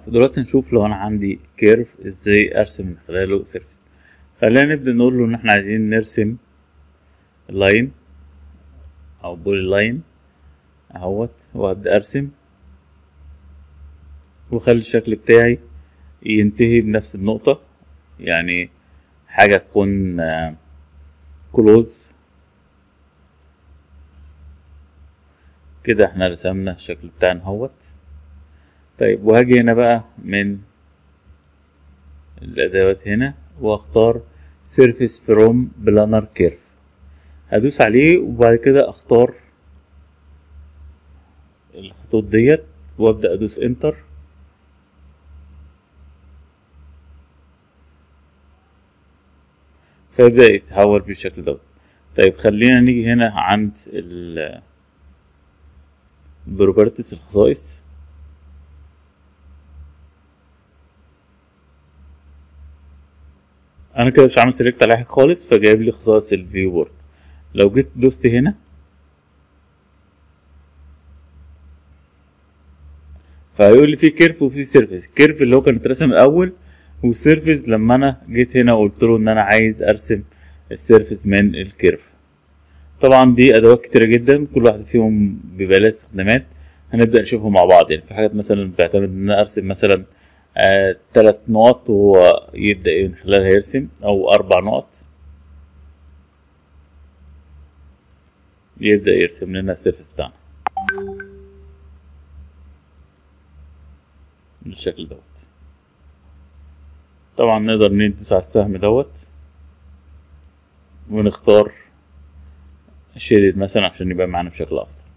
دلوقتي نشوف لو انا عندي كيرف ازاي ارسم من خلاله سيرفيس خلينا نبدا نقول له ان احنا عايزين نرسم لاين او بولي لاين اهوت وابدا ارسم واخلي الشكل بتاعي ينتهي بنفس النقطة يعني حاجة تكون كلوز كده احنا رسمنا الشكل بتاعنا اهوت طيب وهاجي هنا بقى من الادوات هنا واختار سيرفيس فروم بلانر كيرف هدوس عليه وبعد كده اختار الخطوط ديت وابدا ادوس انتر فيبدا يتحول بالشكل دوت طيب خلينا نيجي هنا عند ال البروبرتيز الخصائص انا كده مش عامل سيلكت على حاجه خالص فجايب لي خصائص الفيو بورد لو جيت دوست هنا فهيقول لي في كيرف وفي سيرفيس الكيرف اللي هو كان اترسم الاول والسيرفيس لما انا جيت هنا وقلت له ان انا عايز ارسم السيرفيس من الكيرف طبعا دي ادوات كتيره جدا كل واحد فيهم بيبقى لها استخدامات هنبدا نشوفهم مع بعض يعني في حاجات مثلا بتعتمد ان انا ارسم مثلا آه تلات نقط ويبدا من خلالها يرسم او اربع نقط يبدا يرسم لنا السيرفيس بتاعنا بالشكل دوت طبعا نقدر ندوس على السهم دوت ونختار شيدد مثلا عشان يبقى معانا بشكل افضل